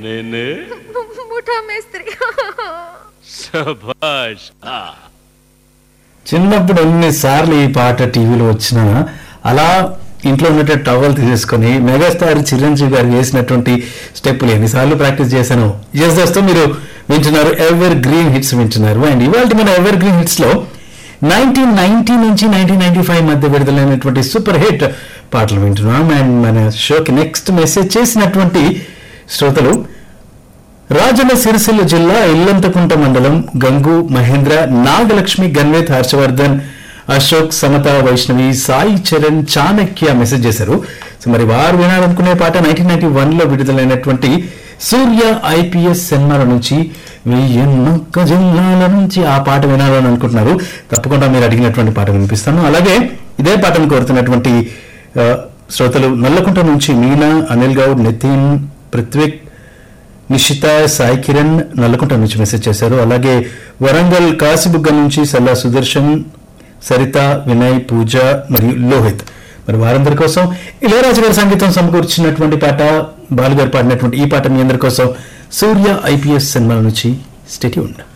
నేనే ముఠా మేస్త్రి శభాష్ ఆ, చిన్నప్పుడు ఎన్నిసార్లు ఈ పాట టీవీలో వచ్చినా అలా ఇంట్లో ఉన్నట్టు టవల్ తీసేసుకొని మెగాస్టార్ చిరంజీవి గారు వేసినటువంటి స్టెప్పులు ఎన్నిసార్లు ప్రాక్టీస్ చేశాను ఎస్ దోస్తో మీరు వింటున్నారు ఎవర్ గ్రీన్ హిట్స్ వింటున్నారు అండ్ ఇవాళ మన ఎవర్ గ్రీన్ హిట్స్ లో నైన్టీన్ నైన్టీ నుంచి నైన్టీన్ నైన్టీ ఫైవ్ మధ్య విడుదలైనటువంటి సూపర్ హిట్ పాటలు వింటున్నాం అండ్ మన షోకి నెక్స్ట్ మెసేజ్ చేసినటువంటి శ్రోతలు రాజన్న సిరిసిల్ల జిల్లా ఇల్లంతకుంట మండలం గంగు మహేంద్ర నాగలక్ష్మి గన్వేత్ హర్షవర్ధన్ అశోక్ సమత వైష్ణవి సాయి చరణ్ చాణక్య మెసేజ్ చేశారు సో మరి వారు వినాలనుకునే పాట నైన్టీన్ నైన్టీ వన్ లో విడుదలైనటువంటి సూర్య ఐపీఎస్ సినిమాల నుంచి వెయ్యన్నొక్క జిల్లాల నుంచి ఆ పాట వినాలని అనుకుంటున్నారు తప్పకుండా మీరు అడిగినటువంటి పాట వినిపిస్తాను అలాగే ఇదే పాటను కోరుతున్నటువంటి ఆ, శ్రోతలు నల్లకుంట నుంచి మీనా అనిల్ గౌడ్ నితిన్ పృథ్విక్ నిషిత సాయి కిరణ్ నల్లకుంట నుంచి మెసేజ్ చేశారు అలాగే వరంగల్ కాసిబుగ్గ నుంచి సల్లా సుదర్శన్ సరిత వినయ్ పూజ మరియు లోహిత్ మరి వారందరి కోసం ఇళయరాజు గారి సంగీతం సమకూర్చినటువంటి పాట బాలుగారు పాడినటువంటి ఈ పాట మీ అందరి కోసం సూర్య ఐపీఎస్ సినిమాల నుంచి స్టేట్యూన్